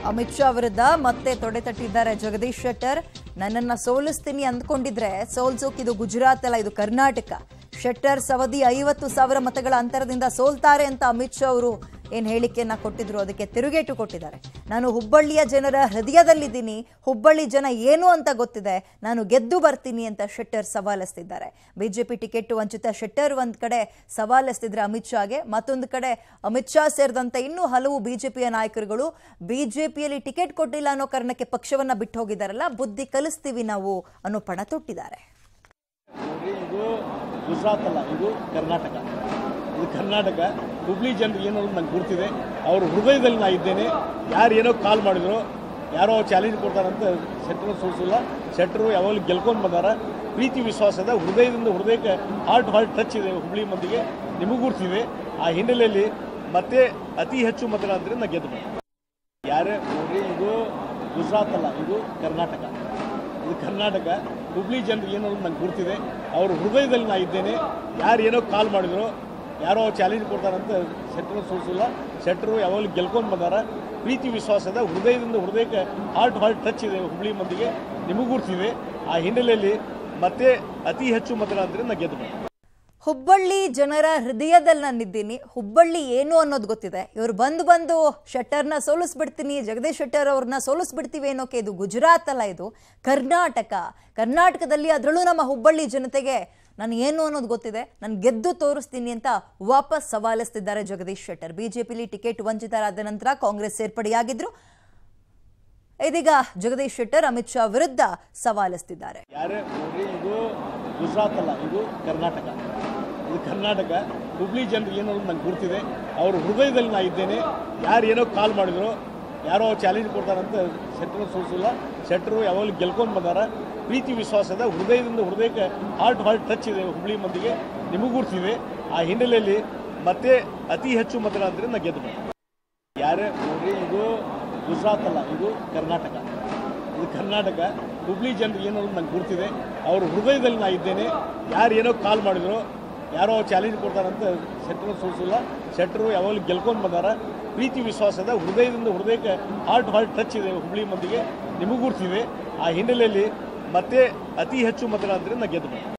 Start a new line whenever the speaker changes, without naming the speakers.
ಅಮಿತ್ ಶಾ ವಿರುದ್ಧ ಮತ್ತೆ ತೊಡೆ ತಟ್ಟಿದ್ದಾರೆ ಜಗದೀಶ್ ಶೆಟ್ಟರ್ ನನ್ನನ್ನ ಸೋಲಿಸ್ತೀನಿ ಅಂದ್ಕೊಂಡಿದ್ರೆ ಸೋಲ್ಸೋಕ್ ಇದು ಗುಜರಾತ್ ಅಲ್ಲ ಇದು ಕರ್ನಾಟಕ ಶೆಟ್ಟರ್ ಸವದಿ ಐವತ್ತು ಸಾವಿರ ಮತಗಳ ಅಂತರದಿಂದ ಸೋಲ್ತಾರೆ ಅಂತ ಅಮಿತ್ ಶಾ ಅವರು ಏನ್ ಹೇಳಿಕೆಯನ್ನ ಕೊಟ್ಟಿದ್ರು ಅದಕ್ಕೆ ತಿರುಗೇಟು ಕೊಟ್ಟಿದ್ದಾರೆ ನಾನು ಹುಬ್ಬಳ್ಳಿಯ ಜನರ ಹೃದಯದಲ್ಲಿದ್ದೀನಿ ಹುಬ್ಬಳ್ಳಿ ಜನ ಏನು ಅಂತ ಗೊತ್ತಿದೆ ನಾನು ಗೆದ್ದು ಬರ್ತೀನಿ ಅಂತ ಶೆಟ್ಟರ್ ಸವಾಲೆಸ್ತಿದ್ದಾರೆ ಬಿಜೆಪಿ ಟಿಕೆಟ್ ವಂಚಿತ ಶೆಟ್ಟರ್ ಒಂದ್ ಕಡೆ ಸವಾಲೆಸ್ತಿದ್ರೆ ಅಮಿತ್ ಶಾಗೆ ಮತ್ತೊಂದು ಕಡೆ ಅಮಿತ್ ಶಾ ಸೇರಿದಂತೆ ಇನ್ನೂ ಹಲವು ಬಿಜೆಪಿಯ ನಾಯಕರುಗಳು ಬಿಜೆಪಿಯಲ್ಲಿ ಟಿಕೆಟ್ ಕೊಟ್ಟಿಲ್ಲ ಅನ್ನೋ ಕಾರಣಕ್ಕೆ ಪಕ್ಷವನ್ನ ಬಿಟ್ಟು ಹೋಗಿದ್ದಾರಲ್ಲ ಬುದ್ಧಿ ಕಲಿಸ್ತೀವಿ ನಾವು ಅನ್ನೋ ಪಣ ತೊಟ್ಟಿದ್ದಾರೆ
ನೋಡ್ರಿ ಇದು ಗುಜರಾತ್ ಅಲ್ಲ ಇದು ಕರ್ನಾಟಕ ಇದು ಕರ್ನಾಟಕ ಹುಬ್ಳಿ ಜನರು ಏನು ಅನ್ನೋದು ನಂಗೆ ಗುರ್ತಿದೆ ಅವ್ರ ಹೃದಯದಲ್ಲಿ ನಾ ಇದ್ದೇನೆ ಯಾರು ಏನೋ ಕಾಲ್ ಮಾಡಿದ್ರು ಯಾರೋ ಚಾಲೆಂಜ್ ಕೊಡ್ತಾರಂತ ಶೆಟ್ಟರು ಸೋಲಿಸಿಲ್ಲ ಶೆಟ್ಟರು ಯಾವಾಗಲೂ ಗೆಲ್ಕೊಂಡು ಬಂದಾರ ಪ್ರೀತಿ ವಿಶ್ವಾಸದ ಹೃದಯದಿಂದ ಹೃದಯಕ್ಕೆ ಹಾರ್ಟ್ ಹಾರ್ಟ್ ಟಚ್ ಇದೆ ಹುಬ್ಳಿ ಮಂದಿಗೆ ನಿಮಗೂ ಗುರ್ತಿದೆ ಆ ಹಿನ್ನೆಲೆಯಲ್ಲಿ ಮತ್ತೆ ಅತಿ ಹೆಚ್ಚು ಮತಗಳಂದ್ರೆ ನಾ ಗೆದ್ದು ಬಂದೆ ಯಾರೇ ನೋಡ್ರಿ ಇದು ಗುಜರಾತ್ ಅಲ್ಲ ಇದು ಕರ್ನಾಟಕ ಇದು ಕರ್ನಾಟಕ ಹುಬ್ಳಿ ಜನರು ಏನು ಅನ್ನೋದು ನಂಗೆ ಗುರ್ತಿದೆ ಅವ್ರ ಹೃದಯದಲ್ಲಿ ನಾ ಇದ್ದೇನೆ ಯಾರು ಏನೋ ಕಾಲ್ ಮಾಡಿದ್ರು ಯಾರೋ ಚಾಲೆಂಜ್ ಕೊಡ್ತಾರಂತ ಶೆಟ್ಟರು ಸೋಲಿಸಿಲ್ಲ ಶೆಟ್ಟರು ಯಾವಾಗಲೂ ಗೆಲ್ಕೊಂಡು ಬಂದಾರ ಪ್ರೀತಿ ವಿಶ್ವಾಸದ ಹೃದಯದಿಂದ ಹೃದಯಕ್ಕೆ ಹಾರ್ಟ್ ಹಾರ್ಟ್ ಟಚ್ ಇದೆ ಹುಬ್ಳಿ ಮಂದಿಗೆ ನಿಮಗೂ ಗುರ್ತಿದೆ ಆ ಹಿನ್ನೆಲೆಯಲ್ಲಿ ಮತ್ತೆ ಅತಿ ಹೆಚ್ಚು ಮತಗಳಂದ್ರೆ ನಾ ಗೆದ್ದು ಬಂದೆ
ಹುಬ್ಬಳ್ಳಿ ಜನರ ಹೃದಯದಲ್ಲಿ ನಾನಿದ್ದೀನಿ ಹುಬ್ಬಳ್ಳಿ ಏನು ಅನ್ನೋದು ಗೊತ್ತಿದೆ ಇವ್ರು ಬಂದು ಬಂದು ಶೆಟ್ಟರ್ನ ಸೋಲಿಸ್ಬಿಡ್ತೀನಿ ಜಗದೀಶ್ ಶೆಟ್ಟರ್ ಅವ್ರನ್ನ ಸೋಲಿಸ್ಬಿಡ್ತೀವಿ ಅನ್ನೋಕೆ ಇದು ಗುಜರಾತ್ ಅಲ್ಲ ಇದು ಕರ್ನಾಟಕ ಕರ್ನಾಟಕದಲ್ಲಿ ಅದರಲ್ಲೂ ನಮ್ಮ ಹುಬ್ಬಳ್ಳಿ ಜನತೆಗೆ ನಾನು ಏನು ಅನ್ನೋದು ಗೊತ್ತಿದೆ ನಾನು ಗೆದ್ದು ತೋರಿಸ್ತೀನಿ ಅಂತ ವಾಪಸ್ ಸವಾಲಿಸ್ತಿದ್ದಾರೆ ಜಗದೀಶ್ ಶೆಟ್ಟರ್ ಬಿಜೆಪಿಲಿ ಟಿಕೆಟ್ ವಂಚಿತರಾದ ನಂತರ ಕಾಂಗ್ರೆಸ್ ಸೇರ್ಪಡೆಯಾಗಿದ್ರು ಇದೀಗ ಜಗದೀಶ್ ಶೆಟ್ಟರ್ ಅಮಿತ್ ಶಾ ವಿರುದ್ಧ ಸವಾಲಿಸ್ತಿದ್ದಾರೆ
ಯಾರೇ ನೋಡ್ರಿ ಇದು ಗುಜರಾತ್ ಅಲ್ಲ ಇದು ಕರ್ನಾಟಕ ಇದು ಕರ್ನಾಟಕ ಹುಬ್ಳಿ ಜನರು ಏನು ಅನ್ನೋದು ನಂಗೆ ಗುರ್ತಿದೆ ಅವ್ರ ಹೃದಯದಲ್ಲಿ ನಾ ಇದ್ದೇನೆ ಯಾರು ಏನೋ ಕಾಲ್ ಮಾಡಿದ್ರು ಯಾರೋ ಚಾಲೆಂಜ್ ಕೊಡ್ತಾರಂತ ಶೆಟ್ಟರು ಸೋಲಿಸಿಲ್ಲ ಶೆಟ್ಟರು ಯಾವಾಗಲೂ ಗೆಲ್ಕೊಂಡು ಬಂದಾರ ಪ್ರೀತಿ ವಿಶ್ವಾಸದ ಹೃದಯದಿಂದ ಹೃದಯಕ್ಕೆ ಹಾರ್ಟ್ ಹಾರ್ಟ್ ಟಚ್ ಇದೆ ಹುಬ್ಳಿ ಮಂದಿಗೆ ನಿಮಗೂ ಗುರ್ತಿದೆ ಆ ಹಿನ್ನೆಲೆಯಲ್ಲಿ ಮತ್ತೆ ಅತಿ ಹೆಚ್ಚು ಮತಗಳಂದ್ರೆ ನಾ ಗೆದ್ದು ಬಂದೆ ಯಾರೇ ನೋಡ್ರಿ ಇದು ಗುಜರಾತ್ ಅಲ್ಲ ಇದು ಕರ್ನಾಟಕ ಇದು ಕರ್ನಾಟಕ ಹುಬ್ಳಿ ಜನರು ಏನು ಅನ್ನೋದು ನಂಗೆ ಗುರ್ತಿದೆ ಅವ್ರ ಹೃದಯದಲ್ಲಿ ನಾ ಇದ್ದೇನೆ ಯಾರು ಏನೋ ಕಾಲ್ ಮಾಡಿದ್ರು ಯಾರೋ ಚಾಲೆಂಜ್ ಕೊಡ್ತಾರಂತ ಶೆಟ್ಟರು ಸೋಲಿಸಿಲ್ಲ ಶೆಟ್ಟರು ಯಾವಾಗಲೂ ಗೆಲ್ಕೊಂಡು ಬಂದಾರ ಪ್ರೀತಿ ವಿಶ್ವಾಸದ ಹೃದಯದಿಂದ ಹೃದಯಕ್ಕೆ ಹಾರ್ಟ್ ಹಾರ್ಟ್ ಟಚ್ ಇದೆ ಹುಬ್ಳಿ ಮಂದಿಗೆ ನಿಮಗೂ ಗುರ್ತಿದೆ ಆ ಹಿನ್ನೆಲೆಯಲ್ಲಿ ಮತ್ತೆ ಅತಿ ಹೆಚ್ಚು ಮತಗಳಂದ್ರೆ ನಾ ಗೆದ್ದು ಬಂದೆ